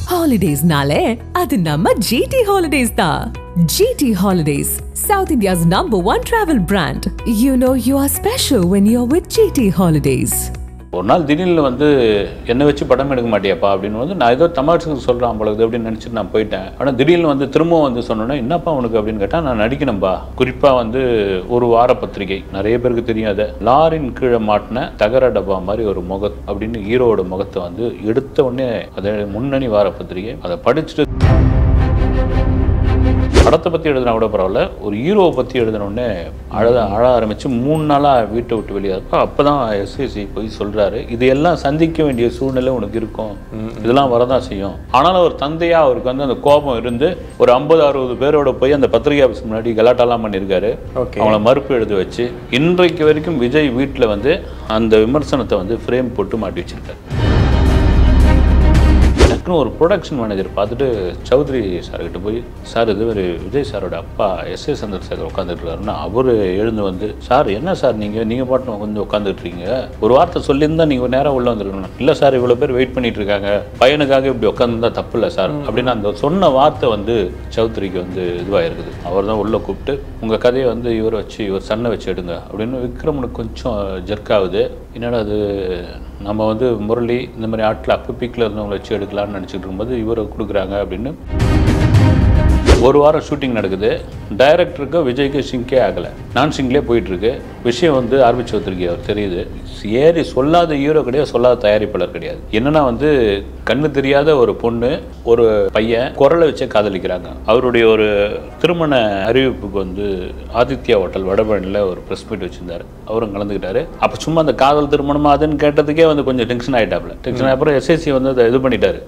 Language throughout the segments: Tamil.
ஹாலிடேஸ்னாலே அது நம்ம ஜிடி ஹாலிடேஸ் தான் GT holidays south India's number one travel brand you know you are special when you are with GT holidays ஒரு நாள் திடீர்னு வந்து என்னை வச்சு படம் எடுக்க மாட்டியாப்பா அப்படின்னு வந்து நான் ஏதோ தமாஷுக்கு சொல்கிறான் போலது அப்படின்னு நினச்சிட்டு நான் போயிட்டேன் ஆனால் திடீர்னு வந்து திரும்பவும் வந்து சொன்னோன்னே என்னப்பா உனக்கு அப்படின்னு கேட்டால் நான் நடிக்கணும்பா குறிப்பாக வந்து ஒரு வார பத்திரிகை நிறைய பேருக்கு தெரியும் அதை லாரின் கீழே மாட்டின தகர டப்பா மாதிரி ஒரு முக அப்படின்னு ஹீரோவோட முகத்தை வந்து எடுத்த உடனே அதை முன்னணி வார பத்திரிகை அதை படிச்சுட்டு படத்தை பற்றி எழுதினா கூட பரவாயில்ல ஒரு ஹீரோவை பற்றி எழுதினோடனே அழ அழ ஆரம்பித்து மூணு நாளாக வீட்டை விட்டு வெளியே இருப்போ அப்போ தான் எஸ்எஸ்சி போய் சொல்கிறாரு இதையெல்லாம் சந்திக்க வேண்டிய சூழ்நிலை உனக்கு இருக்கும் இதெல்லாம் வரதான் செய்யும் ஆனாலும் ஒரு தந்தையாக அவருக்கு வந்து அந்த கோபம் இருந்து ஒரு ஐம்பது அறுபது பேரோட போய் அந்த பத்திரிகை ஆஃபீஸ் முன்னாடி கலாட்டாலாம் பண்ணியிருக்காரு Okay. அவங்கள மறுப்பு எழுத வச்சு இன்றைக்கு வரைக்கும் விஜய் வீட்டில் வந்து அந்த விமர்சனத்தை வந்து ஃப்ரேம் போட்டு மாட்டி வச்சிருக்காரு டக்குன்னு ஒரு ப்ரொடக்ஷன் மேனேஜர் பார்த்துட்டு சௌத்ரி சார்கிட்ட போய் சார் இது ஒரு விஜய் சாரோட அப்பா எஸ் ஏ சந்திரசேகர் உட்காந்துட்டு இருக்காருன்னா அவர் எழுந்து வந்து சார் என்ன சார் நீங்கள் நீங்கள் பாட்டு வந்து உட்காந்துட்டு இருக்கீங்க ஒரு வார்த்தை சொல்லியிருந்தா நீங்கள் நேராக உள்ள வந்துருக்கணும் இல்லை சார் இவ்வளோ பேர் வெயிட் பண்ணிட்டு இருக்காங்க பையனுக்காக இப்படி உட்காந்துருந்தா தப்பு இல்லை சார் அப்படின்னு அந்த சொன்ன வார்த்தை வந்து சௌத்ரிக்கு வந்து இதுவாக இருக்குது அவர் தான் உள்ளே கூப்பிட்டு உங்கள் கதையை வந்து இவரை வச்சு இவர் சன்னை வச்சு எடுங்க அப்படின்னு விக்ரமனுக்கு கொஞ்சம் ஜெர்க் ஆகுது என்னடா அது நம்ம வந்து முரளி இந்த மாதிரி ஆட்கள் அப்போ பீக்கில் இருந்தவங்களை வச்சு எடுக்கலாம்னு நினச்சிட்டு இருக்கும்போது இவரை கொடுக்குறாங்க அப்படின்னு ஒரு வாரம் ஷூட்டிங் நடக்குது டைரக்டருக்கு விஜய்க்கு சிங்கே ஆகலை நான் சிங்லேயே போயிட்டுருக்கு விஷயம் வந்து ஆரம்பிச்சு வந்திருக்கு அவர் தெரியுது ஏறி சொல்லாத ஹீரோ கிடையாது சொல்லாத தயாரிப்பாளர் கிடையாது என்னன்னா வந்து கண்ணு தெரியாத ஒரு பொண்ணு ஒரு பையன் குரலை வச்சே காதலிக்கிறாங்க அவருடைய ஒரு திருமண அறிவிப்புக்கு வந்து ஆதித்யா ஹோட்டல் வடபழனியில் ஒரு ப்ரெஸ் மீட் வச்சிருந்தாரு அவரும் கலந்துக்கிட்டாரு அப்போ சும்மா அந்த காதல் திருமணமா அதுன்னு கேட்டதுக்கே வந்து கொஞ்சம் டென்ஷன் ஆகிட்டாப்ல டென்ஷன் அப்புறம் எஸ்எஸ்சி வந்து அதை இது பண்ணிட்டாரு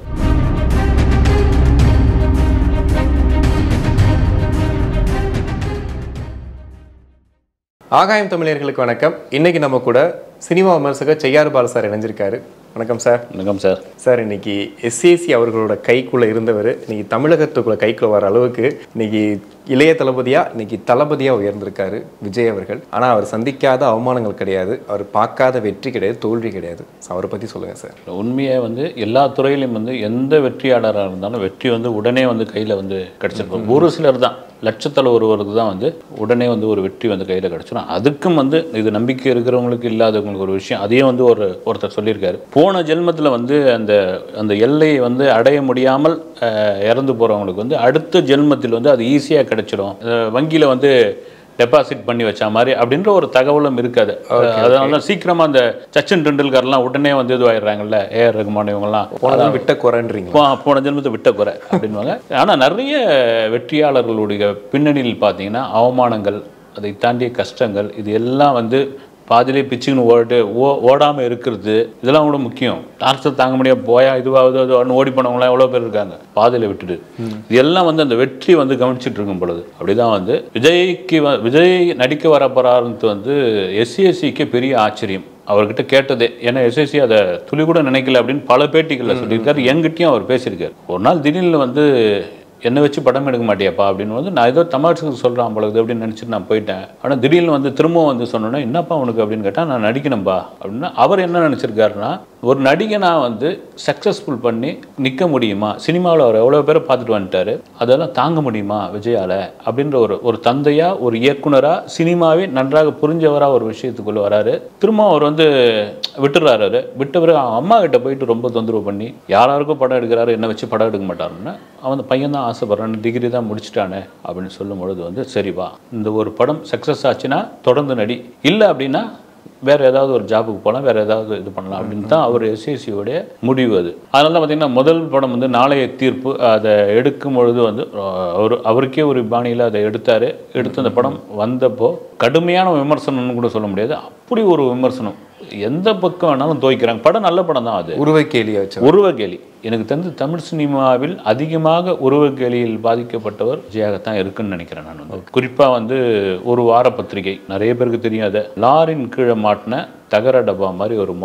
ஆகாயம் தமிழர்களுக்கு வணக்கம் இன்னைக்கு நம்ம கூட சினிமா விமர்சகர் செய்யாறு பால சார் இணைஞ்சிருக்காரு வணக்கம் சார் வணக்கம் சார் சார் இன்னைக்கு எஸ்ஏசி அவர்களோட கைக்குள்ள இருந்தவர் இன்னைக்கு தமிழகத்துக்குள்ள கைக்குள்ள வர அளவுக்கு இன்னைக்கு இளைய தளபதியா இன்னைக்கு தளபதியா உயர்ந்திருக்காரு விஜய் அவர்கள் ஆனா அவர் சந்திக்காத அவமானங்கள் கிடையாது அவர் பார்க்காத வெற்றி கிடையாது தோல்வி கிடையாது So, அவரை பத்தி சொல்லுங்க சார் உண்மையே வந்து எல்லா துறையிலையும் வந்து எந்த வெற்றியாளராக இருந்தாலும் வெற்றி வந்து உடனே வந்து கையில் வந்து கிடச்சிருக்கும் ஒரு சிலர் தான் லட்சத்தில் ஒருவருக்கு தான் வந்து உடனே வந்து ஒரு வெற்றி வந்து கையில் கிடச்சிடும் அதுக்கும் வந்து இது நம்பிக்கை இருக்கிறவங்களுக்கு இல்லாதவங்களுக்கு ஒரு விஷயம் அதையும் வந்து ஒரு ஒருத்தர் சொல்லியிருக்காரு போன ஜென்மத்தில் வந்து அந்த அந்த எல்லையை வந்து அடைய முடியாமல் அஹ், இறந்து போகிறவங்களுக்கு வந்து அடுத்த ஜென்மத்தில் வந்து அது ஈஸியாக கிடைச்சிடும் வங்கியில் வந்து டெபாசிட் பண்ணி வச்ச மாதிரி அப்படின்ற ஒரு தகவலும் இருக்காது அதனால தான் சீக்கிரமா அந்த சச்சின் டெண்டுல்கர்லாம் உடனே வந்து இதுவாயிடுறாங்கல்ல ஏஆர் ரகுமான் இவங்கெல்லாம் போனதும் விட்ட குறைன்றீங்க போ- போன ஜென்மத்தை விட்ட குறை அப்படின்வாங்க ஆனா நிறைய வெற்றியாளர்களுடைய பின்னணியில் பார்த்தீங்கன்னா அவமானங்கள் அதை தாண்டிய கஷ்டங்கள் இது எல்லாம் வந்து பாதியிலே பிச்சுன்னு ஓடு ஓ ஓடாமல் இருக்கிறது இதெல்லாம் கூட முக்கியம் டார்ச்சர் தாங்க முடியாது போயா இதுவாகுது அதுவான்னு ஓடி போனவங்களாம் எவ்வளோ பேர் இருக்காங்க பாதியில் விட்டுட்டு இது எல்லாம் வந்து அந்த வெற்றி வந்து கவனிச்சிட்டு இருக்கும் பொழுது அப்படிதான் வந்து விஜய்க்கு வ- விஜய் நடிக்க வர போறாருன்ட்டு வந்து எஸ்சிஎஸ்சிக்கு பெரிய ஆச்சரியம் அவர்கிட்ட கேட்டதே ஏன்னா எஸ்எஸ்சி அதை துளி கூட நினைக்கல அப்படின்னு பல பேட்டிகளில் சொல்லியிருக்காரு என்கிட்டயும் அவர் பேசியிருக்காரு ஒரு நாள் திடீர்னு வந்து என்னை வச்சு படம் எடுக்க மாட்டியாப்பா அப்படின்னு வந்து நான் ஏதோ தமாஷுக்கு சொல்கிறான் பொழுது அப்படின்னு நினச்சிட்டு நான் போயிட்டேன் ஆனால் திடீர்னு வந்து திரும்பவும் வந்து சொன்னோன்னே என்னப்பா உனக்கு அப்படின்னு கேட்டால் நான் நடிக்கணும்பா அப்படின்னா அவர் என்ன நினச்சிருக்காருன்னா ஒரு நடிகனாக வந்து சக்ஸஸ்ஃபுல் பண்ணி நிற்க முடியுமா சினிமாவில் அவர் எவ்வளோ பேரை பார்த்துட்டு வந்துட்டாரு அதெல்லாம் தாங்க முடியுமா விஜயால அப்படின்ற ஒரு ஒரு தந்தையாக ஒரு இயக்குனராக சினிமாவே நன்றாக புரிஞ்சவராக ஒரு விஷயத்துக்குள்ளே வராரு திரும்ப அவர் வந்து விட்டுறாரு அவரு. விட்ட பிறகு அவன் அம்மா கிட்ட போயிட்டு ரொம்ப தொந்தரவு பண்ணி யாராருக்கும் படம் எடுக்கிறாரு என்ன வச்சு படம் எடுக்க மாட்டாருன்னா அவன் அந்த பையன் தான் ஆசைப்படுறான் டிகிரி தான் முடிச்சிட்டானே அப்படின்னு சொல்லும் பொழுது வந்து சரிவா இந்த ஒரு படம் சக்ஸஸ் ஆச்சுன்னா தொடர்ந்து நடி இல்லை அப்படின்னா வேற ஏதாவது ஒரு ஜாபுக்கு போகலாம் வேற ஏதாவது இது பண்ணலாம் அப்படின்னு தான் அவர் எஸ்எஸ்சியோடைய முடிவு அது அதனால தான் பார்த்தீங்கன்னா முதல் படம் வந்து நாளைய தீர்ப்பு அதை எடுக்கும் பொழுது வந்து அஹ், அவர் அவருக்கே ஒரு பாணியில் அதை எடுத்தார் எடுத்து அந்த படம் வந்தப்போ கடுமையான விமர்சனம்னு கூட சொல்ல முடியாது அப்படி ஒரு விமர்சனம் எந்த பக்கம் வேணாலும் துவைக்கிறாங்க படம் நல்ல படம் தான் அது உருவ கேலியா வச்சு உருவகேலி எனக்கு தெரிஞ்சு தமிழ் சினிமாவில் அதிகமாக உருவகேலியில் பாதிக்கப்பட்டவர் விஜயாகத்தான் இருக்குன்னு நினைக்கிறேன் நான் வந்து குறிப்பாக வந்து ஒரு வார பத்திரிகை நிறைய பேருக்கு தெரியும் அதை லாரின் கீழே மாட்டின தகர டப்பா மாதிரி ஒரு முக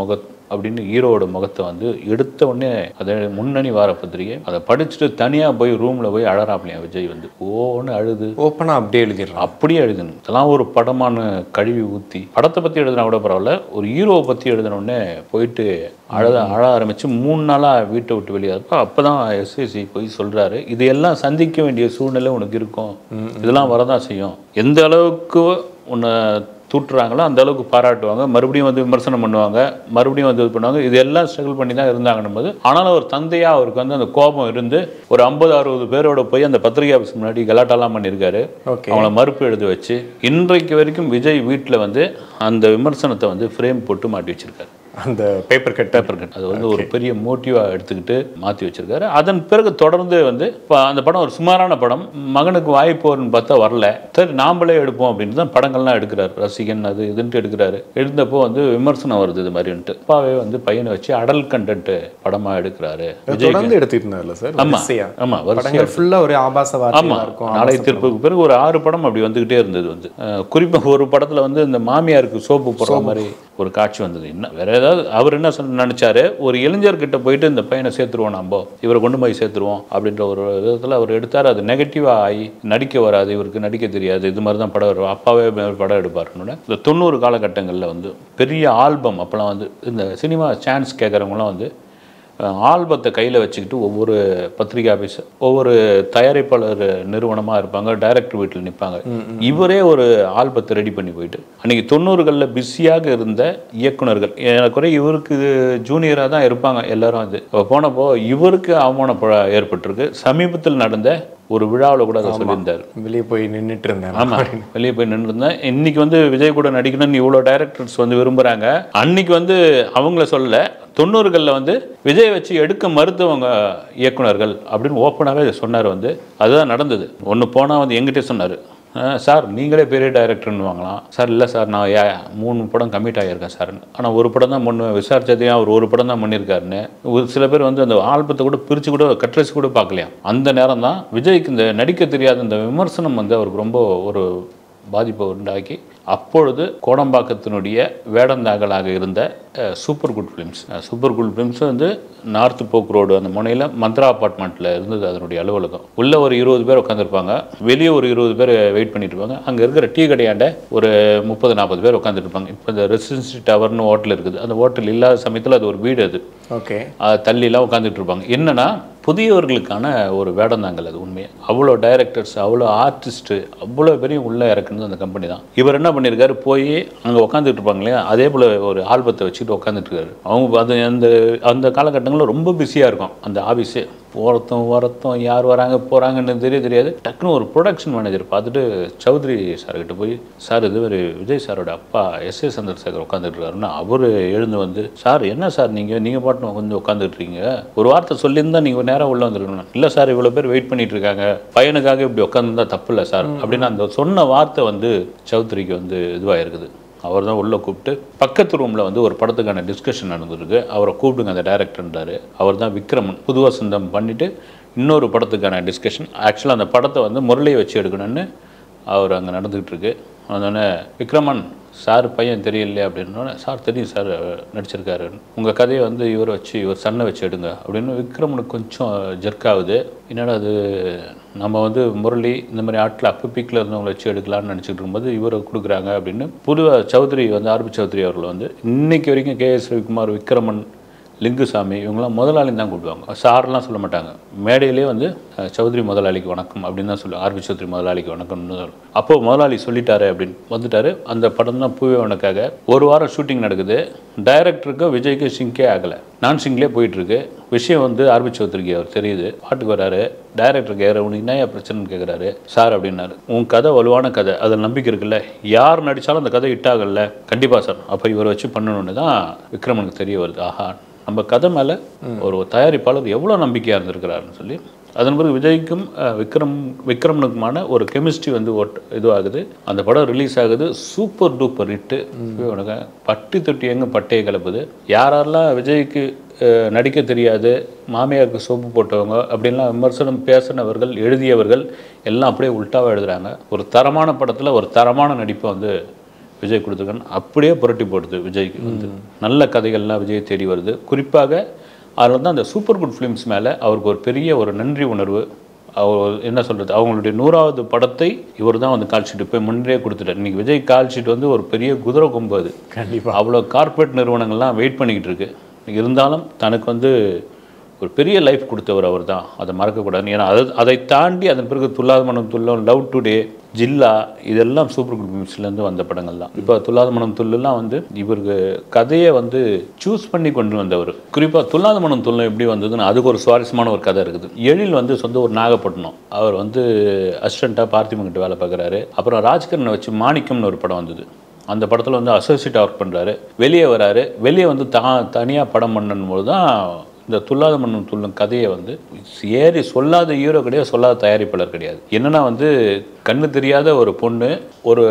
அப்படின்னு ஹீரோவோட முகத்தை வந்து எடுத்த உடனே அதை முன்னணி வார பத்திரிகை அதை படிச்சுட்டு தனியாக போய் ரூமில் போய் அழறாப்லையா விஜய் வந்து ஓன்னு அழுது ஓப்பனாக அப்படியே எழுதிடுறான் அப்படியே எழுதணும் இதெல்லாம் ஒரு படமான கழுவி ஊற்றி படத்தை பற்றி எழுதினா கூட பரவாயில்ல ஒரு ஹீரோவை பற்றி எழுதினோடனே போயிட்டு அழ அழ ஆரம்பித்து மூணு நாளாக வீட்டை விட்டு வெளியே இருப்பா அப்போ தான் எஸ்எஸ்சி போய் சொல்கிறாரு இதையெல்லாம் சந்திக்க வேண்டிய சூழ்நிலை உனக்கு இருக்கும் இதெல்லாம் வரதான் செய்யும் எந்த அளவுக்கு உன்னை தூட்டுறாங்களோ அந்த அளவுக்கு பாராட்டுவாங்க மறுபடியும் வந்து விமர்சனம் பண்ணுவாங்க மறுபடியும் வந்து இது பண்ணுவாங்க இது எல்லாம் ஸ்ட்ரகிள் பண்ணி தான் இருந்தாங்கன்னும் போது ஆனாலும் ஒரு தந்தையா அவருக்கு வந்து அந்த கோபம் இருந்து ஒரு ஐம்பது அறுபது பேரோட போய் அந்த பத்திரிகை ஆஃபீஸ் முன்னாடி கலாட்டாலாம் பண்ணியிருக்காரு ஓகே அவங்கள மறுப்பு எழுத வச்சு இன்றைக்கு வரைக்கும் விஜய் வீட்டில் வந்து அந்த விமர்சனத்தை வந்து ஃப்ரேம் போட்டு மாட்டி வச்சிருக்காரு அந்த பேப்பர் கட் பேப்பர் கட் அது வந்து ஒரு பெரிய மோட்டிவாக எடுத்துக்கிட்டு மாற்றி வச்சிருக்காரு அதன் பிறகு தொடர்ந்து வந்து இப்போ அந்த படம் ஒரு சுமாரான படம் மகனுக்கு வாய்ப்பு வரும்னு பார்த்தா வரல சரி நாம்பளே எடுப்போம் அப்படின்னு தான் படங்கள்லாம் எடுக்கிறாரு ரசிகன் அது இதுன்ட்டு எடுக்கிறாரு எடுத்தப்போ வந்து விமர்சனம் வருது இது மாதிரின்ட்டு அப்பாவே வந்து பையனை வச்சு அடல் கண்டென்ட் படமாக எடுக்கிறாரு விஜய் தொடர்ந்து எடுத்துட்டு இருந்தார்ல சார் ஆமா வரிசையா ஆமா வரிசையா படங்கள் ஃபுல்லா ஒரு ஆபாச ஆமா வார்த்தையா இருக்கும் நாளை தீர்ப்புக்கு பிறகு ஒரு ஆறு படம் அப்படி வந்துகிட்டே இருந்தது வந்து அஹ் குறிப்பா ஒரு படத்துல வந்து இந்த மாமியாருக்கு சோப்பு போடுற மாதிரி ஒரு காட்சி வந்தது என்ன வேற ஏதாவது அவர் என்ன சொன்ன நினைச்சாரு ஒரு இளைஞர்கிட்ட போயிட்டு இந்த பையனை சேர்த்துருவோம் நம்ம இவரை கொண்டு போய் சேர்த்துருவோம் அப்படின்ற ஒரு விதத்துல அவர் எடுத்தார் அது நெகட்டிவா ஆகி நடிக்க வராது இவருக்கு நடிக்க தெரியாது இது மாதிரி தான் படம் வரும் அப்பாவே ஒரு படம் எடுப்பாருன்னு இந்த தொண்ணூறு காலகட்டங்களில் வந்து பெரிய ஆல்பம் அப்போலாம் வந்து இந்த சினிமா சான்ஸ் கேட்குறவங்களாம் வந்து ஆல்பத்தை கையில் வச்சுக்கிட்டு ஒவ்வொரு பத்திரிகை ஆஃபீஸ் ஒவ்வொரு தயாரிப்பாளர் நிறுவனமாக இருப்பாங்க டைரக்டர் வீட்டில் நிற்பாங்க இவரே ஒரு ஆல்பத்தை ரெடி பண்ணி போயிட்டு அன்னைக்கு தொண்ணூறுகளில் பிஸியாக இருந்த இயக்குனர்கள் ஏறக்குறை இவருக்கு ஜூனியராக தான் இருப்பாங்க எல்லாரும் அது அப்ப போனப்போ இவருக்கு அவமானம் ப- ஏற்பட்டிருக்கு சமீபத்தில் நடந்த ஒரு விழாவில் கூட அதை சொல்லியிருந்தார் வெளியே போய் நின்னுட்டு இருந்தேன் ஆமா வெளியே போய் நின்றுருந்தேன் இன்னைக்கு வந்து விஜய் கூட நடிக்கணும்னு இவ்வளோ டைரக்டர்ஸ் வந்து விரும்புறாங்க அன்னைக்கு வந்து அவங்கள சொல்லல தொண்ணூறுகளில் வந்து விஜய் வச்சு எடுக்க மறுத்தவங்க இயக்குனர்கள் அப்படின்னு ஓப்பனாகவே சொன்னார் வந்து அதுதான் நடந்தது ஒன்று போனால் வந்து எங்கிட்டே சொன்னார் சார் நீங்களே பெரிய டைரக்டர்னு வாங்கலாம் சார் இல்லை சார் நான் ஏ மூணு படம் கமிட் ஆகியிருக்கேன் சார் ஆனால் ஒரு படம் தான் பண்ணு விசாரிச்சதையும் அவர் ஒரு படம் தான் பண்ணியிருக்காருன்னு ஒரு சில பேர் வந்து அந்த ஆல்பத்தை கூட பிரித்து கூட கட்ரஸ் கூட பார்க்கலையா அந்த நேரம் தான் விஜய்க்கு இந்த நடிக்க தெரியாத இந்த விமர்சனம் வந்து அவருக்கு ரொம்ப ஒரு பாதிப்பை உண்டாக்கி அப்பொழுது கோடம்பாக்கத்தினுடைய வேடந்தாங்கலாக இருந்த அஹ், சூப்பர் குட் ஃபிலிம்ஸ் அஹ், சூப்பர் குட் ஃபிலிம்ஸ் வந்து நார்த் போக் ரோடு அந்த முனையில் மந்த்ரா அப்பார்ட்மெண்ட்டில் இருந்தது அதனுடைய அலுவலகம் உள்ள ஒரு இருபது பேர் உட்காந்துருப்பாங்க வெளியே ஒரு இருபது பேர் வெயிட் பண்ணிட்டு இருப்பாங்க அங்கே இருக்கிற டீ கடையாண்ட ஒரு முப்பது நாற்பது பேர் உட்காந்துட்டு இருப்பாங்க இப்போ இந்த ரெசிடென்சி டவர்னு ஹோட்டல் இருக்குது அந்த ஹோட்டல் இல்லாத சமயத்தில் அது ஒரு வீடு அது ஓகே அது தள்ளிலாம் உட்காந்துட்டு இருப்பாங்க என்னன்னா புதியவர்களுக்கான ஒரு வேடந்தாங்கல் அது உண்மையாக அவ்வளோ டைரக்டர்ஸ் அவ்வளோ ஆர்டிஸ்ட்டு அவ்வளோ பேரையும் உள்ளே இறக்குனது அந்த கம்பெனி தான் இவர் என்ன பண்ணியிருக்காரு போய் அங்கே உட்காந்துட்டு இருப்பாங்க இல்லையா அதே போல் ஒரு ஆல்பத்தை வச்சுட்டு உட்காந்துட்டு இருக்காரு அவங்க அது அந்த அந்த காலகட்டங்களில் ரொம்ப பிஸியாக இருக்கும் அந்த ஆஃபீஸு போகிறதும் வரத்தும் யார் வராங்க போகிறாங்கன்னு தெரிய தெரியாது டக்குன்னு ஒரு ப்ரொடக்ஷன் மேனேஜர் பார்த்துட்டு சௌத்ரி சார்கிட்ட போய் சார் இது ஒரு விஜய் சாரோட அப்பா எஸ் ஏ சந்திரசேகர் உட்காந்துட்டு இருக்காருன்னா அவர் எழுந்து வந்து சார் என்ன சார் நீங்கள் நீங்கள் பாட்டு கொஞ்சம் உட்காந்துட்டு இருக்கீங்க ஒரு வார்த்தை சொல்லியிருந்தா நீங்கள் நேராக உள்ள வந்துருக்கணும் இல்லை சார் இவ்வளோ பேர் வெயிட் பண்ணிட்டு இருக்காங்க பையனுக்காக இப்படி உட்காந்துருந்தா தப்பு இல்லை சார் அப்படின்னு அந்த சொன்ன வார்த்தை வந்து சௌத்ரிக்கு வந்து இதுவாக இருக்குது அவர் தான் உள்ளே கூப்பிட்டு பக்கத்து ரூமில் வந்து ஒரு படத்துக்கான டிஸ்கஷன் நடந்திருக்கு அவரை கூப்பிடுங்க அந்த டைரக்டர்ன்றாரு அவர் தான் விக்ரமன் புது வசந்தம் பண்ணிவிட்டு இன்னொரு படத்துக்கான டிஸ்கஷன் ஆக்சுவலாக அந்த படத்தை வந்து முரளியை வச்சு எடுக்கணும்னு அவர் அங்கே நடந்துக்கிட்டு இருக்கு அதனால விக்ரமன் சார் பையன் தெரியலையே அப்படின்னோடனே சார் தெரியும் சார் நடிச்சிருக்காரு உங்கள் கதையை வந்து இவரை வச்சு இவர் சன்னை வச்சு எடுங்க அப்படின்னு விக்ரமனுக்கு கொஞ்சம் ஜெர்க் ஆகுது என்னடா அது நம்ம வந்து முரளி இந்த மாதிரி ஆட்டில் அப்போ பீக்கில் இருந்தவங்களை வச்சு எடுக்கலாம்னு நினச்சிட்டு இருக்கும்போது இவரை கொடுக்குறாங்க அப்படின்னு புதுவா சௌத்ரி வந்து ஆர்பி சௌத்ரி அவர்கள் வந்து இன்னைக்கு வரைக்கும் கே எஸ் ரவிக்குமார் விக்ரமன் லிங்குசாமி இவங்களாம் முதலாளி தான் கூப்பிடுவாங்க சார்லாம் சொல்ல மாட்டாங்க மேடையிலே வந்து அஹ், சௌத்ரி முதலாளிக்கு வணக்கம் அப்படின்னு தான் சொல்லுவாங்க ஆர்பி சௌத்ரி முதலாளிக்கு வணக்கம்னு சொல்லுவாங்க அப்போ முதலாளி சொல்லிட்டாரு அப்படின்னு வந்துட்டாரு அந்த படம் தான் பூவே உனக்காக ஒரு வாரம் ஷூட்டிங் நடக்குது டைரக்டருக்கு விஜய்க்கு சிங்கே ஆகலை நான் சிங்லேயே போயிட்டு இருக்கு விஷயம் வந்து ஆர்பி சௌத்ரிக்கு அவர் தெரியுது பாட்டுக்கு வராரு டைரக்டர் கேட்குற உனக்கு என்ன பிரச்சனைன்னு கேட்குறாரு சார் அப்படின்னாரு உன் கதை வலுவான கதை அதில் நம்பிக்கை இருக்குல்ல யார் நடித்தாலும் அந்த கதை ஹிட் ஆகல கண்டிப்பாக சார் அப்போ இவரை வச்சு பண்ணணும்னு தான் விக்ரமனுக்கு தெரிய வருது ஆஹா நம்ம கதை மேலே ஒரு தயாரிப்பாளர் எவ்வளோ நம்பிக்கையாக இருந்திருக்கிறாருன்னு சொல்லி அதன் பிறகு விஜய்க்கும் அஹ், விக்ரம் விக்ரமனுக்குமான ஒரு கெமிஸ்ட்ரி வந்து ஓட் இதுவாகுது அந்த படம் ரிலீஸ் ஆகுது சூப்பர் டூப்பர் ஹிட்டு உனக்கு பட்டி தொட்டி எங்கே பட்டையை கலப்புது யாரெல்லாம் விஜய்க்கு அஹ், நடிக்க தெரியாது மாமியாருக்கு சோப்பு போட்டவங்க அப்படின்லாம் விமர்சனம் பேசினவர்கள் எழுதியவர்கள் எல்லாம் அப்படியே உல்ட்டாவாக எழுதுறாங்க ஒரு தரமான படத்தில் ஒரு தரமான நடிப்பை வந்து விஜய் கொடுத்துருக்கான்னு அப்படியே புரட்டி போடுது விஜய்க்கு வந்து நல்ல கதைகள்லாம் விஜய் தேடி வருது குறிப்பாக அதில் தான் அந்த சூப்பர் குட் ஃபிலிம்ஸ் மேலே அவருக்கு ஒரு பெரிய ஒரு நன்றி உணர்வு அவர் என்ன சொல்கிறது அவங்களுடைய நூறாவது படத்தை இவர் தான் வந்து கால் ஷீட் போய் முன்னரே கொடுத்துட்டார் இன்னைக்கு விஜய் கால் ஷீட் வந்து ஒரு பெரிய குதிரை கொம்பு அது கண்டிப்பா அவ்வளோ கார்ப்பரேட் நிறுவனங்கள்லாம் வெயிட் பண்ணிக்கிட்டு இருக்கு இருந்தாலும் தனக்கு வந்து ஒரு பெரிய லைஃப் கொடுத்தவர் அவர் தான் அதை மறக்கக்கூடாது ஏன்னா அதை அதை தாண்டி அதன் பிறகு துல்லாத மனம் துல்லம் லவ் டுடே ஜில்லா இதெல்லாம் சூப்பர் குட் மூவிஸ்லேருந்து வந்த படங்கள் தான் இப்போ துல்லாத மனம் துள்ளுலாம் வந்து இவருக்கு கதையை வந்து சூஸ் பண்ணி கொண்டு வந்தவர் குறிப்பாக துல்லாத மனம் துல்லம் எப்படி வந்ததுன்னு அதுக்கு ஒரு சுவாரஸ்யமான ஒரு கதை இருக்குது எழில் வந்து சொந்த ஒரு நாகப்பட்டினம் அவர் வந்து அசிஸ்டண்ட்டாக பார்த்திபங்கிட்ட வேலை பார்க்குறாரு அப்புறம் ராஜ்கரனை வச்சு மாணிக்கம்னு ஒரு படம் வந்தது அந்த படத்தில் வந்து அசோசியேட்டாக ஒர்க் பண்ணுறாரு வெளியே வராரு வெளியே வந்து தா தனியாக படம் பண்ணும்போது தான் இந்த துல்லாத மண்ணும் துள்ளும் கதையை வந்து ஏறி சொல்லாத ஹீரோ கிடையாது சொல்லாத தயாரிப்பாளர் கிடையாது என்னன்னா வந்து கண்ணு தெரியாத ஒரு பொண்ணு ஒரு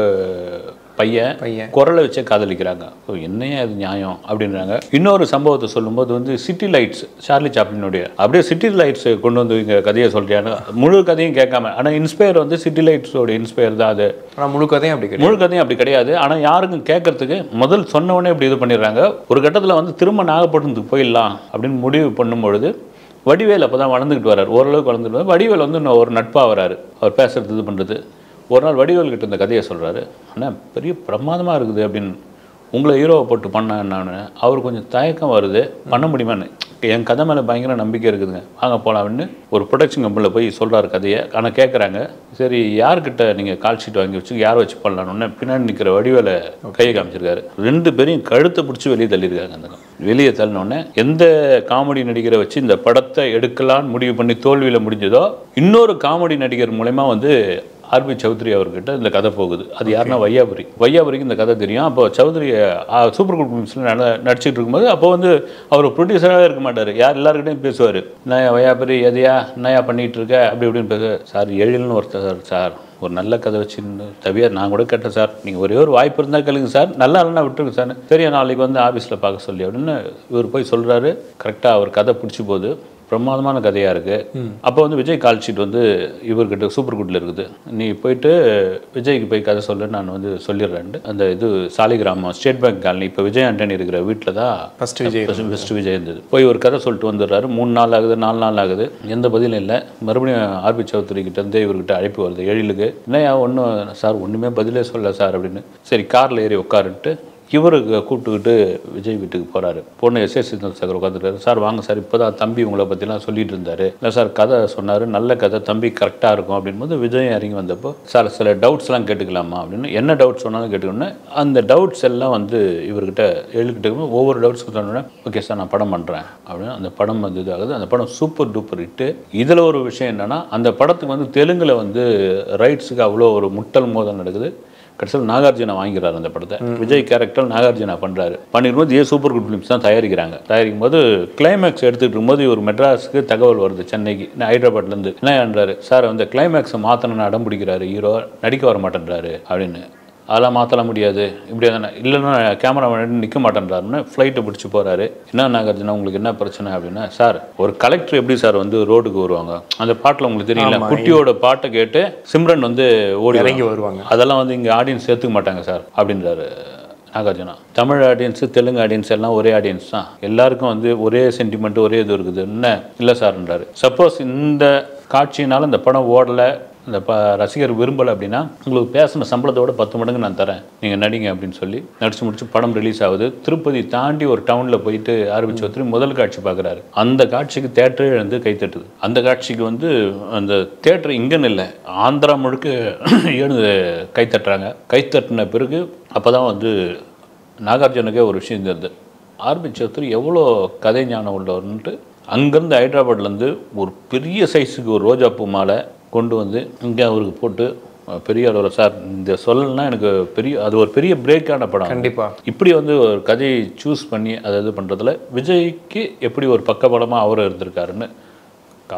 பையன் பையன். குரலை வச்சே காதலிக்கிறாங்க ஓ என்னையா அது நியாயம் அப்படின்றாங்க இன்னொரு சம்பவத்தை சொல்லும்போது வந்து சிட்டி லைட்ஸ் சார்லி சாப்ளினுடைய அப்படியே சிட்டி லைட்ஸ் கொண்டு வந்து இங்கே கதையை சொல்றியாங்க முழு கதையும் கேட்காம ஆனால் இன்ஸ்பயர் வந்து சிட்டி லைட்ஸோட இன்ஸ்பயர் தான் அது ஆனா முழு கதையும் அப்படி கிடையாது முழு கதையும் அப்படி கிடையாது ஆனால் யாருக்கும் கேட்கறதுக்கு முதல் சொன்ன உடனே இப்படி இது பண்ணிடுறாங்க ஒரு கட்டத்தில் வந்து திரும்ப நாகப்பட்டினத்துக்கு போயிடலாம் அப்படின்னு முடிவு பண்ணும்பொழுது வடிவேல் அப்போ தான் வளர்ந்துக்கிட்டு வரார் ஓரளவுக்கு வளர்ந்துட்டு வராரு. வடிவேல் வந்து இன்னும் ஒரு நட்பாக வராரு அவர் பேசுறது இது பண்ணுறது ஒரு நாள் வடிவேல் கிட்ட இந்த கதையை சொல்கிறாரு ஆனால் பெரிய பிரமாதமாக இருக்குது அப்படின்னு உங்களை ஹீரோவை போட்டு பண்ணேன் நான் அவர் கொஞ்சம் தயக்கம் வருது பண்ண முடியுமான்னு என் கதை மேலே பயங்கர நம்பிக்கை இருக்குதுங்க வாங்க போகலாம் அப்படின்னு ஒரு ப்ரொடக்ஷன் கம்பெனியில் போய் சொல்கிறாரு கதையை ஆனால் கேட்குறாங்க சரி யார்கிட்ட நீங்கள் கால் ஷீட் வாங்கி வச்சு யாரை வச்சு பண்ணலான்னு பின்னாடி நிற்கிற வடிவேலை கையை காமிச்சிருக்காரு ரெண்டு பேரையும் கழுத்தை பிடிச்சி வெளியே தள்ளியிருக்காங்க அந்த வெளியே தள்ளினோடனே எந்த காமெடி நடிகரை வச்சு இந்த படத்தை எடுக்கலான்னு முடிவு பண்ணி தோல்வியில் முடிஞ்சதோ இன்னொரு காமெடி நடிகர் மூலயமா வந்து ஆர்பி சௌத்ரி அவர்கிட்ட இந்த கதை போகுது அது யாருன்னா வையாபுரி வையாபுரிக்கு இந்த கதை தெரியும் அப்போ சௌத்ரி ஆ, சூப்பர் குட் ஃபிலிம்ஸில் நட நடிச்சிட்டு இருக்கும்போது அப்போ வந்து அவர் ப்ரொடியூசராகவே இருக்க மாட்டார் யார் எல்லாருக்கிட்டையும் பேசுவார் நான் வையாபுரி எதையா என்னையா பண்ணிட்டு இருக்க அப்படி இப்படின்னு பேச சார் எழில்னு ஒருத்தர் சார் ஒரு நல்ல கதை வச்சுன்னு தவிர நான் கூட கேட்டேன் சார் நீங்கள் ஒரே ஒரு வாய்ப்பு இருந்தால் கேளுங்க சார் நல்லா இல்லைன்னா விட்டுருங்க சார் சரி நாளைக்கு வந்து ஆஃபீஸில் பார்க்க சொல்லி அப்படின்னு இவர் போய் சொல்கிறாரு கரெக்டாக அவர் கதை பிடிச்சி போகுது பிரமாதமான கதையாக இருக்குது அப்போ வந்து விஜய் கால் ஷீட் வந்து இவர்கிட்ட சூப்பர் குட்ல இருக்குது நீ போயிட்டு விஜய்க்கு போய் கதை சொல்லு நான் வந்து சொல்லிடுறேன்ட்டு அந்த இது சாலிகிராமம் ஸ்டேட் பேங்க் காலனி இப்போ விஜய் ஆண்டனி இருக்கிற வீட்டில் தான் ஃபர்ஸ்ட் விஜய் ஃபஸ்ட்டு விஜய் இருந்தது போய் ஒரு கதை சொல்லிட்டு வந்துடுறாரு மூணு நாள் ஆகுது நாலு நாள் ஆகுது எந்த பதிலும் இல்லை மறுபடியும் ஆர்பி சௌத்ரி கிட்ட இருந்து இவர்கிட்ட அழைப்பு வருது எழிலுக்கு என்னையா ஒன்றும் சார் ஒன்றுமே பதிலே சொல்ல சார் அப்படின்னு சரி காரில் ஏறி உட்காருன்ட்டு இவரு கூப்பிட்டுக்கிட்டு விஜய் வீட்டுக்கு போறாரு பொண்ணு எஸ் எஸ் சார் உட்காந்துருக்காரு சார் வாங்க சார் இப்போதான் தம்பி உங்களை பற்றிலாம் சொல்லிட்டு இருந்தாரு இல்லை சார் கதை சொன்னார் நல்ல கதை தம்பி கரெக்டாக இருக்கும் அப்படின்போது விஜய் இறங்கி வந்தப்போ சார் சில டவுட்ஸ்லாம் கேட்டுக்கலாமா அப்படின்னு என்ன டவுட்ஸ் சொன்னாலும் கேட்டுக்கணும்னு அந்த டவுட்ஸ் எல்லாம் வந்து இவர்கிட்ட எழுதிக்கிட்டு இருக்கும்போது ஒவ்வொரு டவுட்ஸ்க்கு சொன்னோன்னே ஓகே சார் நான் படம் பண்ணுறேன் அப்படின்னு அந்த படம் வந்து இதாகுது அந்த படம் சூப்பர் டூப்பர் ஹிட்டு இதில் ஒரு விஷயம் என்னன்னா அந்த படத்துக்கு வந்து தெலுங்குல வந்து ரைட்ஸுக்கு அவ்வளோ ஒரு முட்டல் மோதல் நடக்குது கடைசியில் நாகார்ஜுனா வாங்கிறாரு அந்த படத்தை விஜய் கேரக்டர் நாகார்ஜுனா பண்றாரு பண்ணிருக்கும்போது ஏ சூப்பர் குட் ஃபிலிம்ஸ் தான் தயாரிக்கிறாங்க தயாரிக்கும் போது கிளைமேக்ஸ் எடுத்துட்டு இருக்கும்போது இவர் மெட்ராஸுக்கு தகவல் வருது சென்னைக்கு நான் ஹைதராபாத்லேருந்து என்ன பண்றாரு சார் அந்த கிளைமேக்ஸை மாற்றணும்னு அடம் பிடிக்கிறாரு ஹீரோ நடிக்க வர மாட்டேன்றாரு அப்படின்னு அதெல்லாம் மாற்றலாம் முடியாது இப்படியே தானே இல்லைன்னா கேமரா முன்னாடி நிற்க மாட்டேன்றாருன்னு ஃப்ளைட்டை பிடிச்சி போகிறாரு என்ன நாகார்ஜுனா உங்களுக்கு என்ன பிரச்சனை அப்படின்னா சார் ஒரு கலெக்டர் எப்படி சார் வந்து ரோடுக்கு வருவாங்க அந்த பாட்டில் உங்களுக்கு தெரியல குட்டியோட பாட்டை கேட்டு சிம்ரன் வந்து ஓடி இறங்கி வருவாங்க. வருவாங்க அதெல்லாம் வந்து இங்கே ஆடியன்ஸ் சேர்த்துக்க மாட்டாங்க சார் அப்படின்றாரு நாகார்ஜுனா தமிழ் ஆடியன்ஸு தெலுங்கு ஆடியன்ஸ் எல்லாம் ஒரே ஆடியன்ஸ் தான் எல்லாருக்கும் வந்து ஒரே சென்டிமெண்ட் ஒரே இது இருக்குது என்ன இல்லை சார்ன்றாரு சப்போஸ் இந்த காட்சியினால இந்த படம் ஓடலை இந்த ப ரசிகர் விரும்பலை அப்படின்னா உங்களுக்கு பேசின சம்பளத்தோட பத்து மடங்கு நான் தரேன் நீங்கள் நடிங்க அப்படின்னு சொல்லி நடிச்சு முடிச்சு படம் ரிலீஸ் ஆகுது திருப்பதி தாண்டி ஒரு டவுனில் போயிட்டு ஆரம்பிச்சு ஒருத்தர் முதல் காட்சி பார்க்குறாரு அந்த காட்சிக்கு தேட்டரே வந்து கைத்தட்டுது அந்த காட்சிக்கு வந்து அந்த தேட்டர் இங்கன்னு இல்லை ஆந்திரா முழுக்க எழுந்து கைத்தட்டுறாங்க கைத்தட்டின பிறகு அப்போ தான் வந்து நாகார்ஜுனுக்கே ஒரு விஷயம் தெரியுது ஆர்பி சௌத்ரி எவ்வளோ கதை ஞானம் உள்ளவர்ன்ட்டு அங்கேருந்து ஹைதராபாத்லேருந்து ஒரு பெரிய சைஸுக்கு ஒரு ரோஜாப்பூ மாலை கொண்டு வந்து இங்கே அவருக்கு போட்டு அஹ், பெரிய அளவில் சார் இந்த சொல்லலாம் எனக்கு பெரிய அது ஒரு பெரிய பிரேக்கான படம் கண்டிப்பா இப்படி வந்து ஒரு கதையை சூஸ் பண்ணி அதை இது பண்ணுறதுல விஜய்க்கு எப்படி ஒரு பக்கபலமாக அவர் இருந்திருக்காருன்னு காரணம்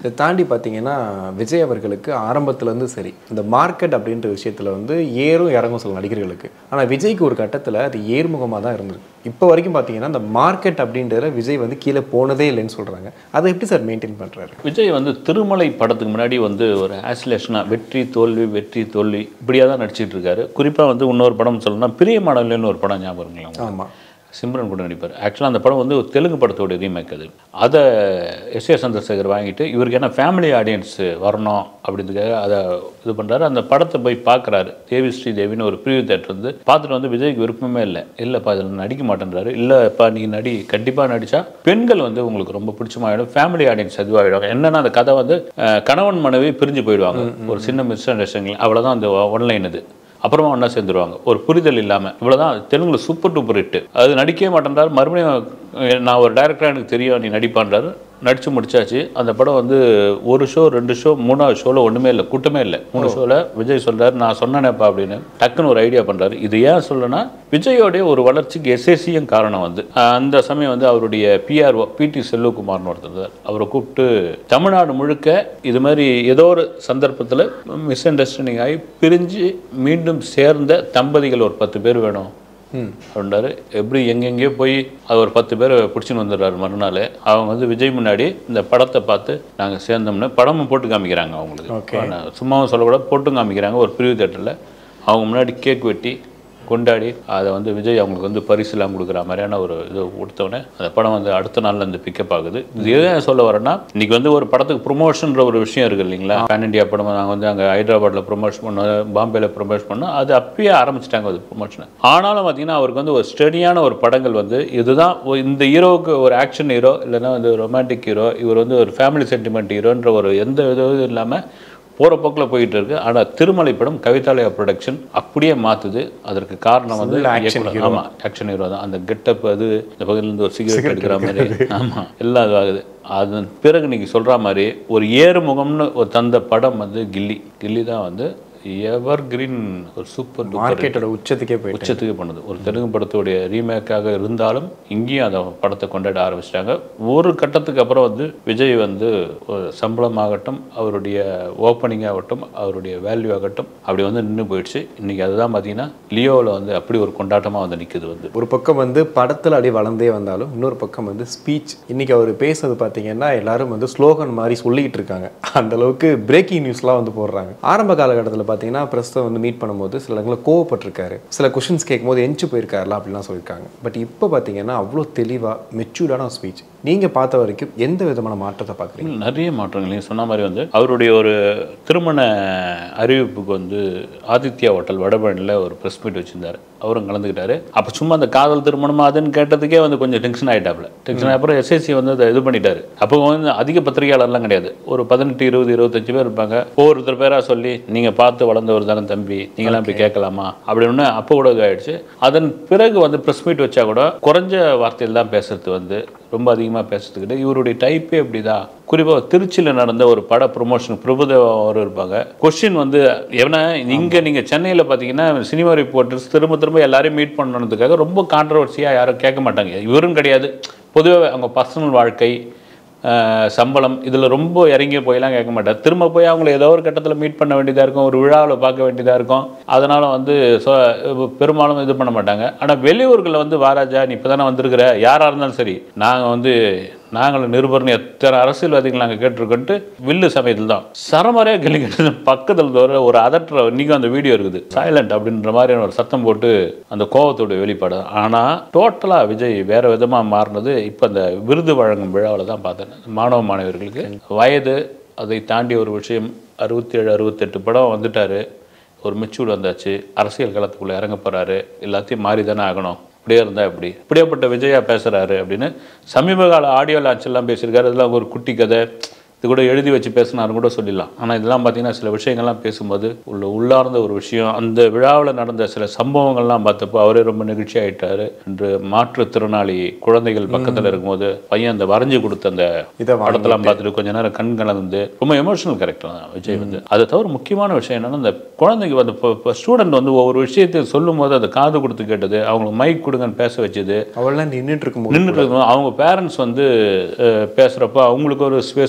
இதை தாண்டி பார்த்தீங்கன்னா விஜய் அவர்களுக்கு ஆரம்பத்துலேருந்து சரி இந்த மார்க்கெட் அப்படின்ற விஷயத்தில் வந்து ஏறும் இறங்கும் சில நடிகர்களுக்கு ஆனால் விஜய்க்கு ஒரு கட்டத்தில் அது ஏர்முகமாக தான் இருந்திருக்கு இப்போ வரைக்கும் பார்த்தீங்கன்னா இந்த மார்க்கெட் அப்படின்றத விஜய் வந்து கீழே போனதே இல்லைன்னு சொல்கிறாங்க அதை எப்படி சார் மெயின்டைன் பண்ணுறாரு விஜய் வந்து திருமலை படத்துக்கு முன்னாடி வந்து ஒரு ஆசிலேஷனாக வெற்றி தோல்வி வெற்றி தோல்வி இப்படியாக தான் நடிச்சிட்டு இருக்காரு குறிப்பாக வந்து இன்னொரு படம் சொல்லணும்னா பிரிய மாடல்னு ஒரு படம் ஞாபகம் இருக்குங்களா உங்களுக்கு? ஆமாம் சிம்ரன் கூட நடிப்பார் ஆக்சுவலாக அந்த படம் வந்து ஒரு தெலுங்கு படத்தோட ரீமேக் அது அதை எஸ் ஏ சந்திரசேகர் வாங்கிட்டு இவருக்கு என்ன ஃபேமிலி ஆடியன்ஸ் வரணும் அப்படின்றதுக்காக அதை இது பண்ணுறாரு அந்த படத்தை போய் பார்க்குறாரு தேவி ஸ்ரீ தேவின்னு ஒரு ப்ரிவியூ தேட்டர் வந்து பார்த்துட்டு வந்து விஜய்க்கு விருப்பமே இல்லை இல்லைப்பா இதில் நடிக்க மாட்டேன்றாரு இல்லைப்பா நீ நடி கண்டிப்பாக நடித்தா பெண்கள் வந்து உங்களுக்கு ரொம்ப பிடிச்சமாயிடும் ஃபேமிலி ஆடியன்ஸ் இதுவாகிடுவாங்க என்னன்னா அந்த கதை வந்து அஹ், கணவன் மனைவி பிரிஞ்சு போயிடுவாங்க ஒரு சின்ன மிஸ் அண்டர்ஸ்டாண்டிங் அவ்வளோதான் அந்த ஒன்லைன் இது அப்புறமா ஒன்றா சேர்ந்துருவாங்க ஒரு புரிதல் இல்லாமல் இவ்வளோதான் தெலுங்குல சூப்பர் டூப்பர் ஹிட் அது நடிக்கவே மாட்டேன்றாரு மறுபடியும் அஹ், நான் ஒரு டைரக்டராக எனக்கு தெரியும் நீ நடிப்பான்றாரு நடித்து முடிச்சாச்சு அந்த படம் வந்து ஒரு ஷோ ரெண்டு ஷோ மூணாவது ஷோவில் ஒன்றுமே இல்லை கூட்டமே இல்லை மூணு ஷோவில் விஜய் சொல்றாரு நான் சொன்னேனேப்பா அப்படின்னு டக்குன்னு ஒரு ஐடியா பண்ணுறாரு இது ஏன் சொல்லனா விஜயோடைய ஒரு வளர்ச்சிக்கு எஸ்எஸ்சியும் காரணம் வந்து அஹ், அந்த சமயம் வந்து அவருடைய பிஆர்ஓ பிடி செல்வகுமார்னு ஒருத்தர் இருந்தார். அவரை கூப்பிட்டு தமிழ்நாடு முழுக்க இது மாதிரி ஏதோ ஒரு சந்தர்ப்பத்தில் மிஸ் அண்டர்ஸ்டாண்டிங் ஆகி பிரிஞ்சு மீண்டும் சேர்ந்த தம்பதிகள் ஒரு பத்து பேர் வேணும் அப்படின்றாரு எப்படி எங்கெங்கேயோ போய் அது ஒரு பத்து பேரை பிடிச்சின்னு வந்துடுறாரு மறுநாள் அவங்க வந்து விஜய் முன்னாடி இந்த படத்தை பார்த்து நாங்கள் சேர்ந்தோம்னு படமும் போட்டு காமிக்கிறாங்க அவங்களுக்கு ஆனா, சும்மாவும் சொல்லக்கூடாது போட்டும் காமிக்கிறாங்க ஒரு பிரிவு தேட்டரில் அவங்க முன்னாடி கேக் வெட்டி கொண்டாடி அதை வந்து விஜய் அவங்களுக்கு வந்து பரிசுலாம் கொடுக்குற மாதிரியான ஒரு இது கொடுத்தோடனே அந்த படம் வந்து அடுத்த நாள்ல இருந்து பிக்கப் ஆகுது இது எதை சொல்ல வரேன்னா இன்னைக்கு வந்து ஒரு படத்துக்கு ப்ரொமோஷன்ற ஒரு விஷயம் இருக்கு இல்லைங்களா பேன் இண்டியா படம் நாங்கள் வந்து அங்கே ஹைதராபாத்தில் ப்ரொமோஷன் பண்ணோம் பாம்பேல ப்ரொமோஷன் பண்ணோம் அது அப்பயே ஆரம்பிச்சிட்டாங்க அது ப்ரொமோஷன் ஆனாலும் பார்த்தீங்கன்னா அவருக்கு வந்து ஒரு ஸ்டடியான ஒரு படங்கள் வந்து இதுதான் ஒ- இந்த ஹீரோவுக்கு ஒரு ஆக்ஷன் ஹீரோ இல்லைன்னா வந்து ரொமான்டிக் ஹீரோ இவர் வந்து ஒரு ஃபேமிலி சென்டிமெண்ட் ஹீரோன்ற ஒரு எந்த இதுவும் இல்லாமல் போகிற போக்கில் போயிட்டு இருக்கு ஆனால் திருமலை படம் கவிதாலயா ப்ரொடக்ஷன் அப்படியே மாற்றுது அதற்கு காரணம் வந்து Full action இயக்குனர். ஆமா ஆக்ஷன் ஹீரோ தான் அந்த கெட்டப் அது இந்த பகுதியில இருந்து ஒரு சிகரெட் எடுக்கிற மாதிரி ஆமா எல்லாம் இதுவாகுது அதன் பிறகு நீங்க சொல்ற மாதிரி ஒரு ஏறுமுகம்னு ஒரு தந்த படம் வந்து கில்லி கில்லி தான் வந்து எவர் கிரீன் ஒரு சூப்பர் மார்க்கெட்டோட உச்சத்துக்கே போயிட்டு உச்சத்துக்கு பண்ணுது ஒரு தெலுங்கு படத்துடைய ரீமேக்காக இருந்தாலும் இங்கேயும் அந்த படத்தை கொண்டாட ஆரம்பிச்சிட்டாங்க ஒரு கட்டத்துக்கு அப்புறம் வந்து விஜய் வந்து ஒரு சம்பளம் ஆகட்டும் அவருடைய ஓப்பனிங் ஆகட்டும் அவருடைய வேல்யூ ஆகட்டும் அப்படி வந்து நின்று போயிடுச்சு இன்னைக்கு அதுதான் பார்த்தீங்கன்னா லியோவில் வந்து அப்படி ஒரு கொண்டாட்டமாக வந்து நிற்குது வந்து ஒரு பக்கம் வந்து படத்தில் அடி வளர்ந்தே வந்தாலும் இன்னொரு பக்கம் வந்து ஸ்பீச் இன்னைக்கு அவர் பேசுறது பார்த்தீங்கன்னா எல்லாரும் வந்து ஸ்லோகன் மாதிரி சொல்லிக்கிட்டு இருக்காங்க அந்த அளவுக்கு பிரேக்கிங் நியூஸ்லாம் வந்து போடுறாங்க ஆரம்ப காலகட்டத்தில் பார்த்தீங்கன்னா ப்ரெஸ்ஸை வந்து மீட் பண்ணும்போது சில இடங்களில் கோவப்பட்டிருக்காரு சில கொஷின்ஸ் கேட்கும்போது எஞ்சி போயிருக்காருலாம் அப்படிலாம் சொல்லியிருக்காங்க பட் இப்போ பார்த்தீங்கன்னா அவ்வளோ தெளிவாக மெச்சூர்டான ஸ்பீச் நீங்கள் பார்த்த வரைக்கும் எந்த விதமான மாற்றத்தை பார்க்குறீங்க நிறைய மாற்றங்கள் நீங்க சொன்ன மாதிரி வந்து அவருடைய ஒரு திருமண அறிவிப்புக்கு வந்து ஆதித்யா ஹோட்டல் வடபழனியில் ஒரு ப்ரெஸ் மீட் வச்சிருந்தாரு அவரும் கலந்துக்கிட்டாரு அப்போ சும்மா அந்த காதல் திருமணமா அதுன்னு கேட்டதுக்கே வந்து கொஞ்சம் டென்ஷன் ஆகிட்டாப்புல டென்ஷன் அப்புறம் எஸ்எஸ்சி வந்து அதை இது பண்ணிட்டாரு அப்போ வந்து அதிக பத்திரிகையாளர்லாம் கிடையாது ஒரு பதினெட்டு இருபது இருபத்தஞ்சு பேர் இருப்பாங்க ஒவ்வொருத்தர் பேராக சொல்லி நீங்கள் பார்த்து வளர்ந்தவர் தானே தம்பி நீங்களாம் போய் கேட்கலாமா அப்படின்னு அப்போ கூட இதாகிடுச்சு அதன் பிறகு வந்து ப்ரெஸ் மீட் வச்சா கூட குறைஞ்ச வார்த்தையில் தான் பேசுறது வந்து ரொம்ப அதிகமாக பேசுறதுக்கிட்ட இவருடைய டைப்பே அப்படிதான் குறிப்பாக திருச்சியில் நடந்த ஒரு பட ப்ரொமோஷன் பிரபுதேவா அவர் இருப்பாங்க கொஸ்டின் வந்து ஏன்னா இங்கே நீங்கள் சென்னையில் பார்த்தீங்கன்னா சினிமா ரிப்போர்ட்டர்ஸ் திரும்ப திரும்ப எல்லாரையும் மீட் பண்ணணுன்றதுக்காக ரொம்ப கான்ட்ரவர்சியாக யாரும் கேட்க மாட்டாங்க இவரும் கிடையாது பொதுவாக அவங்க பர்சனல் வாழ்க்கை அஹ், சம்பளம் இதில் ரொம்ப இறங்கி போயெல்லாம் கேட்க மாட்டார் திரும்ப போய் அவங்கள ஏதோ ஒரு கட்டத்தில் மீட் பண்ண வேண்டியதாக இருக்கும் ஒரு விழாவில் பார்க்க வேண்டியதாக இருக்கும் அதனால் வந்து சொ பெரும்பாலும் இது பண்ண மாட்டாங்க ஆனால் வெளியூர்களில் வந்து வாராஜா நீ இப்போ தானே வந்திருக்கிற யாராக இருந்தாலும் சரி நாங்கள் வந்து நாங்களும் நிருபர்னு எத்தனை அரசியல்வாதிகள் நாங்கள் கேட்டிருக்கோன்ட்டு வில்லு சமயத்தில் தான் சரமறையாக கேள்வி கேட்டு பக்கத்தில் வர ஒரு அதற்ற இன்றைக்கும் அந்த வீடியோ இருக்குது சைலண்ட் அப்படின்ற மாதிரியான ஒரு சத்தம் போட்டு அந்த கோவத்தோட வெளிப்பாடு ஆனால் டோட்டலாக விஜய் வேற விதமாக மாறினது இப்போ அந்த விருது வழங்கும் விழாவில் தான் பார்த்தேன் மாணவ மாணவர்களுக்கு வயது அதை தாண்டி ஒரு விஷயம் அறுபத்தி ஏழு அறுபத்தெட்டு படம் வந்துட்டாரு ஒரு மெச்சூர்டு வந்தாச்சு அரசியல் களத்துக்குள்ளே இறங்க போகிறாரு எல்லாத்தையும் மாறி தானே ஆகணும் இப்படியே இருந்தால் இப்படி இப்படியாப்பட்ட விஜயா பேசுகிறாரு அப்படின்னு சமீப கால ஆடியோ லான்ச் எல்லாம் பேசியிருக்காரு இதெல்லாம் ஒரு குட்டி கதை இது கூட எழுதி வச்சு பேசினாரு கூட சொல்லிடலாம் ஆனால் இதெல்லாம் பார்த்தீங்கன்னா சில விஷயங்கள்லாம் பேசும்போது உள்ள உள்ளார்ந்த ஒரு விஷயம் அந்த விழாவில் நடந்த சில சம்பவங்கள்லாம் பார்த்தப்போ அவரே ரொம்ப நெகிழ்ச்சி ஆயிட்டாரு என்று மாற்றுத்திறனாளி குழந்தைகள் பக்கத்தில் இருக்கும்போது பையன் அந்த வரைஞ்சி கொடுத்த அந்த இதை வாங்கி படத்தெல்லாம் பார்த்துட்டு கொஞ்ச நேரம் கண் கலந்து ரொம்ப எமோஷனல் கேரக்டர் தான் விஜய் வந்து அதை தவிர முக்கியமான விஷயம் என்னன்னா இந்த குழந்தைக்கு வந்து இப்போ ஸ்டூடெண்ட் வந்து ஒவ்வொரு விஷயத்தை சொல்லும் போது அதை காது கொடுத்து கேட்டது அவங்களுக்கு மைக் கொடுங்கன்னு பேச வச்சது அவள்லாம் நின்றுட்டு இருக்கும்போது நின்றுட்டு இருக்கும்போது அவங்க பேரண்ட்ஸ் வந்து அஹ், பேசுறப்ப அவங்களுக்கு ஒரு ஸ்பேஸ் கொடுத்து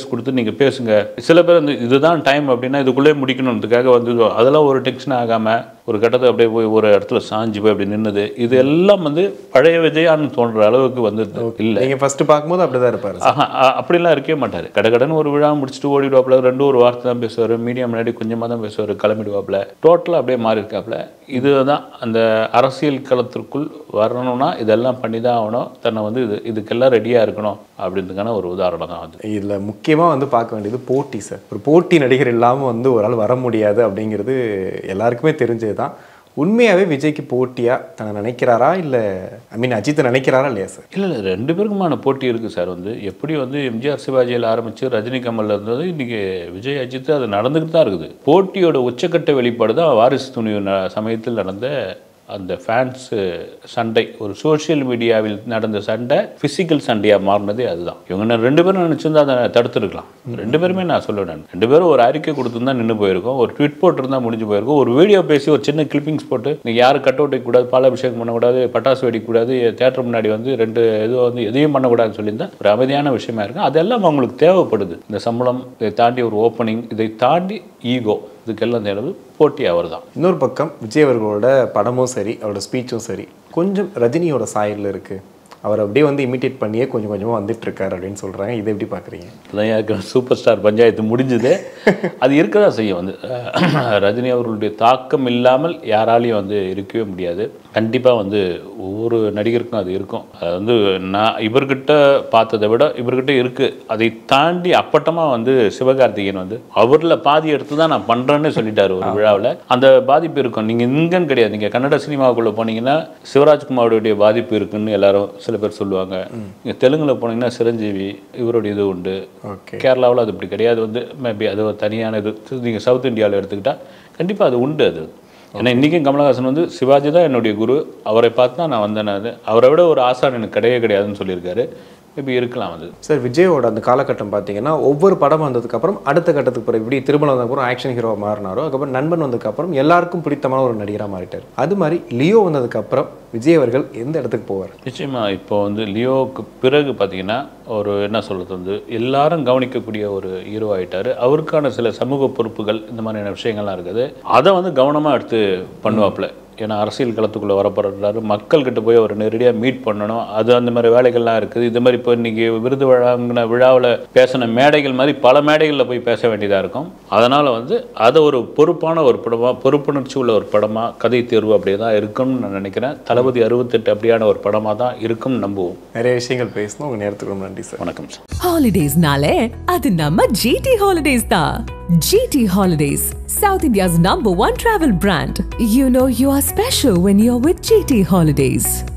நீங்கள் பேசுங்க சில பேர் வந்து இதுதான் டைம் அப்படின்னா இதுக்குள்ளே முடிக்கணுன்றதுக்காக வந்து அதெல்லாம் ஒரு டென்ஷன் ஆகாமல் ஒரு கட்டத்தை அப்படியே போய் ஒரு இடத்துல சாஞ்சு போய் அப்படி நின்னது இது எல்லாம் வந்து பழைய விஜயான்னு தோன்ற அளவுக்கு வந்து இல்லை நீங்க ஃபர்ஸ்ட் பார்க்கும்போது அப்படிதான் இருப்பாரு ஆஹா, அ- அப்படிலாம் இருக்கவே மாட்டார் கடகடன்னு ஒரு விழா முடிச்சுட்டு ஓடிடுவாப்புல ரெண்டு ஒரு வார்த்தை தான் பேசுவார் மீடியா முன்னாடி கொஞ்சமாக தான் பேசுவார் கிளம்பிடுவாப்புல டோட்டலாக அப்படியே மாறி இருக்காப்புல இதுதான் அந்த அரசியல் களத்திற்குள் வரணும்னா இதெல்லாம் பண்ணி தான் ஆகணும் தன்னை வந்து இது இதுக்கெல்லாம் ரெடியாக இருக்கணும் அப்படின்றதுக்கான ஒரு உதாரணம் தான் அது இதுல முக்கியமா வந்து பார்க்க வேண்டியது போட்டி சார் ஒரு போட்டி நடிகர் இல்லாம வந்து ஒரு ஆள் வர முடியாது அப்படிங்கிறது எல்லாருக்குமே தெரிஞ்சது தான் உண்மையாவே விஜய்க்கு போட்டியா தன்னை நினைக்கிறாரா இல்ல ஐ மீன் அஜித்தை நினைக்கிறாரா இல்லையா சார் இல்லை இல்லை ரெண்டு பேருக்குமான போட்டி இருக்குது சார் வந்து எப்படி வந்து எம்ஜிஆர் சிவாஜியில் ஆரம்பித்து ரஜினி கமலில் இருந்தது இன்றைக்கி விஜய் அஜித் அது நடந்துக்கிட்டு தான் இருக்குது போட்டியோட உச்சக்கட்ட வெளிப்பாடு தான் வாரிசு துணிவு ந சமயத்தில் நடந்த அந்த ஃபேன்ஸ் சண்டை ஒரு சோஷியல் மீடியாவில் நடந்த சண்டை ஃபிசிக்கல் சண்டையாக மாறினதே அதுதான் இவங்க நான் ரெண்டு பேரும் நினச்சிருந்தா அதை தடுத்துருக்கலாம் ரெண்டு பேருமே நான் சொல்லுவேன் நான் ரெண்டு பேரும் ஒரு அறிக்கை கொடுத்துருந்தா நின்று போயிருக்கோம் ஒரு ட்வீட் போட்டிருந்தா முடிஞ்சு போயிருக்கும் ஒரு வீடியோ பேசி ஒரு சின்ன கிளிப்பிங்ஸ் போட்டு நீ யாரும் கட் அவுட் வைக்கக்கூடாது பாலாபிஷேகம் பண்ணக்கூடாது பட்டாசு வெடிக்கக்கூடாது தேட்டர் முன்னாடி வந்து ரெண்டு இதுவும் வந்து எதையும் பண்ணக்கூடாதுன்னு சொல்லியிருந்தா ஒரு அமைதியான விஷயமா இருக்கும் அதெல்லாம் அவங்களுக்கு தேவைப்படுது இந்த சம்பளம் இதை தாண்டி ஒரு ஓப்பனிங் இதை தாண்டி ஈகோ இதுக்கெல்லாம் தேவை போட்டி அவர் தான் இன்னொரு பக்கம் விஜய் அவர்களோட படமும் சரி அவரோட ஸ்பீச்சும் சரி கொஞ்சம் ரஜினியோட சாயல்ல இருக்கு அவர் அப்படியே வந்து இமிட்டேட் பண்ணியே கொஞ்சம் கொஞ்சமா வந்துட்டு இருக்காரு அப்படின்னு சொல்றாங்க இதை எப்படி பாக்குறீங்க அதான் எனக்கு சூப்பர் ஸ்டார் பஞ்சாயத்து முடிஞ்சது அது இருக்க தான் செய்யும் வந்து அஹ், ரஜினி அவர்களுடைய தாக்கம் இல்லாமல் யாராலையும் வந்து இருக்கவே முடியாது கண்டிப்பாக வந்து ஒவ்வொரு நடிகருக்கும் அது இருக்கும் அது வந்து நான் இவர்கிட்ட பார்த்ததை விட இவர்கிட்ட இருக்குது அதை தாண்டி அப்பட்டமாக வந்து சிவகார்த்திகேயன் வந்து அவரில் பாதி எடுத்து தான் நான் பண்ணுறேன்னு சொல்லிட்டாரு ஒரு விழாவில் அந்த பாதிப்பு இருக்கும் நீங்கள் இங்கன்னு கிடையாது நீங்கள் கன்னட சினிமாவுக்குள்ளே போனீங்கன்னா சிவராஜ்குமாரோடைய பாதிப்பு இருக்குன்னு எல்லாரும் சில பேர் சொல்லுவாங்க நீங்கள் தெலுங்குல போனீங்கன்னா சிரஞ்சீவி இவருடைய இது உண்டு ஓகே கேரளாவில் அது இப்படி கிடையாது வந்து மேபி அது ஒரு தனியான இது நீங்கள் சவுத் இந்தியாவில் எடுத்துக்கிட்டால் கண்டிப்பாக அது உண்டு அது ஏன்னா இன்றைக்கும் கமலஹாசன் வந்து சிவாஜி தான் என்னுடைய குரு அவரை பார்த்து தான் நான் வந்தேன் அது அவரை விட ஒரு ஆசான் எனக்கு கிடையவே கிடையாதுன்னு சொல்லியிருக்காரு மேபி இருக்கலாம் அது சார் விஜயோட அந்த காலகட்டம் பார்த்தீங்கன்னா ஒவ்வொரு படம் வந்ததுக்கு அப்புறம் அடுத்த கட்டத்துக்கு பிறகு இப்படி திருமணம் வந்ததுக்கப்புறம் ஆக்ஷன் ஹீரோ மாறினாரோ அதுக்கப்புறம் நண்பன் வந்ததுக்கு அப்புறம் எல்லாருக்கும் பிடித்தமான ஒரு நடிகராக மாறிட்டார் அது மாதிரி லியோ வந்ததுக்கு அப்புறம் விஜய் அவர்கள் எந்த இடத்துக்கு போவார் நிச்சயமா இப்போ வந்து லியோவுக்கு பிறகு பார்த்தீங்கன்னா ஒரு என்ன சொல்கிறது வந்து எல்லாரும் கவனிக்கக்கூடிய ஒரு ஹீரோ ஆயிட்டாரு அவருக்கான சில சமூக பொறுப்புகள் இந்த மாதிரியான விஷயங்கள்லாம் இருக்குது அதை வந்து கவனமாக எடுத்து பண்ணுவாப்புல ஏன்னா அரசியல் களத்துக்குள்ளே வரப்படுறாரு மக்கள்கிட்ட போய் அவர் நேரடியாக மீட் பண்ணணும் அது அந்த மாதிரி வேலைகள்லாம் இருக்குது இது மாதிரி இப்போ இன்னைக்கு விருது வழங்கின விழாவில் பேசின மேடைகள் மாதிரி பல மேடைகளில் போய் பேச வேண்டியதாக இருக்கும் அதனால் வந்து அதை ஒரு பொறுப்பான ஒரு படமாக பொறுப்புணர்ச்சி உள்ள ஒரு படமாக கதை தேர்வு அப்படியே தான் இருக்கும்னு நான் நினைக்கிறேன் தளபதி அறுபத்தெட்டு அப்படியான ஒரு படமாக தான் இருக்கும்னு நம்புவோம் நிறைய விஷயங்கள் பேசணும் உங்கள் நேரத்துக்கு ரொம்ப நன்றி சார் வணக்கம் சார் Holidays-நாலே அது நம்ம GT Holidays தான். GT Holidays, South India's number one travel brand. You know you are special when you're with GT Holidays.